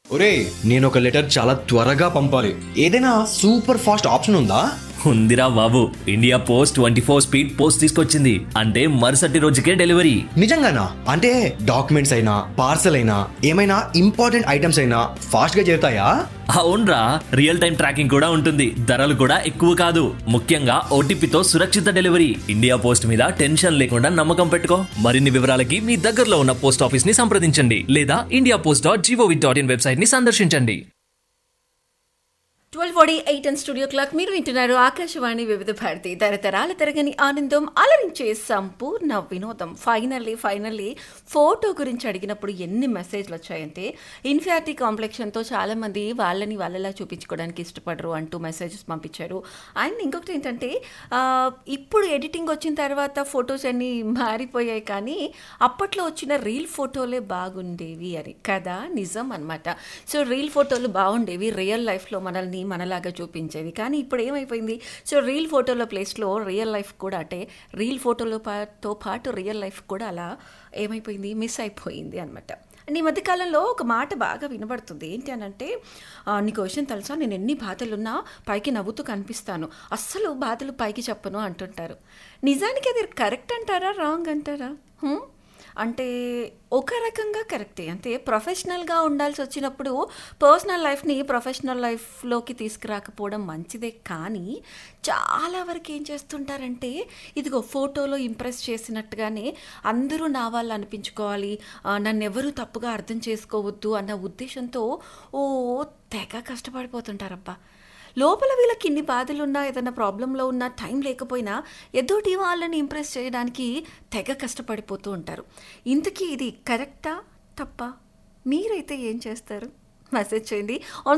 ఒరే నేను ఒక లెటర్ చాలా త్వరగా పంపాలి ఏదైనా సూపర్ ఫాస్ట్ ఆప్షన్ ఉందా ఉందిరా బాబు India post twenty four speed post తీసుకొచ్చింది అంటే మరుసటి రోజుకే డెలివరీ నిజంగానా అంటే డాక్యుమెంట్స్ అయినా పార్సల్ అయినా ఏమైనా ఇంపార్టెంట్ ఐటమ్స్ అయినా ఫాస్ట్ గా చేరుతాయా అవునరా రియల్ టైం ట్రాకింగ్ కూడా ఉంటుంది ధరలు కూడా ఎక్కువ కాదు ముఖ్యంగా ఓటీపీతో సురక్షిత డెలివరీ ఇండియా పోస్ట్ మీద టెన్షన్ లేకుండా నమ్మకం పెట్టుకో మరిన్ని వివరాలకి మీ దగ్గరలో ఉన్న పోస్ట్ ఆఫీస్ ని సంప్రదించండి లేదా India post dot GOV dot in website ని సందర్శించండి twelve forty eight and studio clock మీరు వింటున్నారు ఆకాశవాణి వివిధ భారతి తరతరాల తరగని ఆనందం అలరించే సంపూర్ణ వినోదం ఫైనల్లీ ఫైనల్లీ ఫోటో గురించి అడిగినప్పుడు ఎన్ని మెసేజ్లు వచ్చాయంటే ఇన్ఫియారిటీ కాంప్లెక్షన్తో చాలామంది వాళ్ళని వాళ్ళలా చూపించుకోవడానికి ఇష్టపడరు అంటూ మెసేజెస్ పంపించారు అండ్ ఇంకొకటి ఏంటంటే ఆ, ఇప్పుడు ఎడిటింగ్ వచ్చిన తర్వాత ఫొటోస్ అన్నీ మారిపోయాయి కానీ అప్పట్లో వచ్చిన రీల్ ఫోటోలే బాగుండేవి అని కదా నిజం అనమాట సో రీల్ ఫోటోలు బాగుండేవి రియల్ లైఫ్లో మనల్ని మనలాగా చూపించేవి కానీ ఇప్పుడు ఏమైపోయింది సో రీల్ ఫోటోల ప్లేస్లో రియల్ లైఫ్ కూడా అంటే రీల్ ఫోటోలో పాటు పాటు రియల్ లైఫ్ కూడా అలా ఏమైపోయింది మిస్ అయిపోయింది అనమాట అండ్ ఈ మధ్యకాలంలో ఒక మాట బాగా వినబడుతుంది ఏంటి అని అంటే ఆ, నీకు విషయం తెలుసా నేను ఎన్ని బాధలున్నా పైకి నవ్వుతూ కనిపిస్తాను అస్సలు బాధలు పైకి చెప్పను అంటుంటారు నిజానికి అది కరెక్ట్ అంటారా రాంగ్ అంటారా హ్మ్? అంటే ఒక రకంగా కరెక్టే అంటే ప్రొఫెషనల్గా ఉండాల్సి వచ్చినప్పుడు పర్సనల్ లైఫ్ని ప్రొఫెషనల్ లైఫ్లోకి తీసుకురాకపోవడం మంచిదే కానీ చాలా వరకు ఏం చేస్తుంటారంటే ఇదిగో ఫోటోలో ఇంప్రెస్ చేసినట్టుగానే అందరూ నా వాళ్ళు అనిపించుకోవాలి ఆ, నన్ను ఎవరూ తప్పుగా అర్థం చేసుకోవద్దు అన్న ఉద్దేశంతో ఓ తెగ కష్టపడిపోతుంటారబ్బా లోపల వీళ్ళకి ఇన్ని బాధలున్నా ఏదైనా ప్రాబ్లంలో ఉన్నా టైం లేకపోయినా ఎదుటి వాళ్ళని ఇంప్రెస్ చేయడానికి తెగ కష్టపడిపోతూ ఉంటారు ఇంతకీ ఇది కరెక్టా తప్ప మీరైతే ఏం చేస్తారు మెసేజ్ చేయండి ఆన్